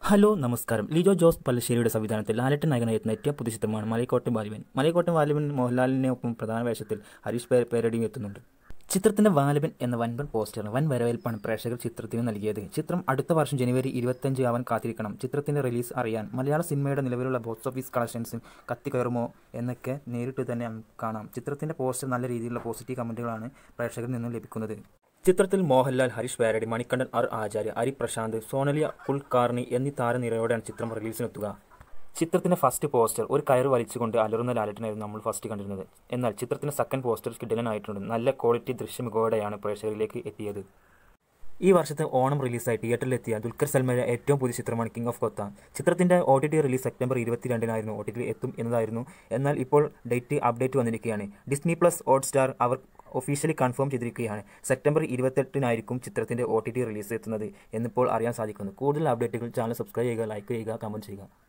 hello നമസ്കാരം ലിജോ ജോസ് പല്ലശ്ശേരിയുടെ സംവിധാനത്തിൽ ലാലട്ടൻ നായകനായി എത്തുന്ന ഏറ്റവും പുതിയ ചിത്രമാണ് മലയക്കോട്ടൻ വാലിബൻ മലയക്കോട്ടൻ വാലിബൻ മോഹൻലാലിനെ ഒപ്പം പ്രധാന വേഷത്തിൽ ഹരീഷ് പേ പേരടിയും എത്തുന്നുണ്ട് ചിത്രത്തിന്റെ വാലിബൻ എന്ന വൻപൻ പോസ്റ്ററിന് വൻ വരവേൽപ്പാണ് പ്രേക്ഷകർ ചിത്രത്തിന് നൽകിയത് ചിത്രം അടുത്ത വർഷം ജനുവരി ഇരുപത്തഞ്ച് ആവാൻ കാത്തിരിക്കണം ചിത്രത്തിന്റെ റിലീസ് അറിയാൻ മലയാള സിനിമയുടെ നിലവിലുള്ള ബോക്സ് ഓഫീസ് കളക്ഷൻസും കത്തിക്കയറുമോ എന്നൊക്കെ നേരിട്ട് തന്നെ നമുക്ക് കാണാം ചിത്രത്തിന്റെ പോസ്റ്റർ നല്ല രീതിയിലുള്ള പോസിറ്റീവ് കമന്റുകളാണ് പ്രേക്ഷകരിൽ നിന്നും ലഭിക്കുന്നത് ചിത്രത്തിൽ മോഹൻലാൽ ഹരീഷ് പേരടി മണികണ്ഠൻ ആർ ആചാര്യ ഹരി പ്രശാന്ത് സോണലിയ കുൽക്കാർണി എന്നീ താരനിരയോടെയാണ് ചിത്രം റിലീസിനെത്തുക ചിത്രത്തിന്റെ ഫസ്റ്റ് പോസ്റ്റർ ഒരു കയറ് വലിച്ചുകൊണ്ട് അലറുന്ന ലാലറ്റിനായിരുന്നു നമ്മൾ ഫസ്റ്റ് കണ്ടിരുന്നത് എന്നാൽ ചിത്രത്തിന്റെ സെക്കൻഡ് പോസ്റ്റർ കിടലനായിട്ടുണ്ട് നല്ല ക്വാളിറ്റി ദൃശ്യമികോടെയാണ് പ്രേക്ഷകരിലേക്ക് എത്തിയത് ഈ വർഷത്തെ ഓണം റിലീസായി തിയേറ്ററിലെത്തിയ ദുൽഖർ സൽമാന്റെ ഏറ്റവും പുതിയ ചിത്രമാണ് കിങ് ഓഫ് കൊത്ത ചിത്രത്തിന്റെ O T T release September ഇരുപത്തിരണ്ടിനായിരുന്നു ഒ ടി ടി എത്തും എന്നതായിരുന്നു എന്നാൽ ഇപ്പോൾ ഡേറ്റ് അപ്ഡേറ്റ് വന്നിരിക്കുകയാണ് ഡിസ്നി പ്ലസ് ഹോട്ട്സ്റ്റാർ അവർ ഒഫീഷ്യലി കൺഫേം ചെയ്തിരിക്കുകയാണ് സെപ്റ്റംബർ ഇരുപത്തെട്ടിനായിരിക്കും ചിത്രത്തിന്റെ ഒ ടി ടി റിലീസ് എത്തുന്നത് എന്നിപ്പോൾ അറിയാൻ സാധിക്കുന്നു കൂടുതൽ അപ്ഡേറ്റുകൾ ചാനൽ സബ്സ്ക്രൈബ് ചെയ്യുക ലൈക്ക് ചെയ്യുക കമന്റ് ചെയ്യുക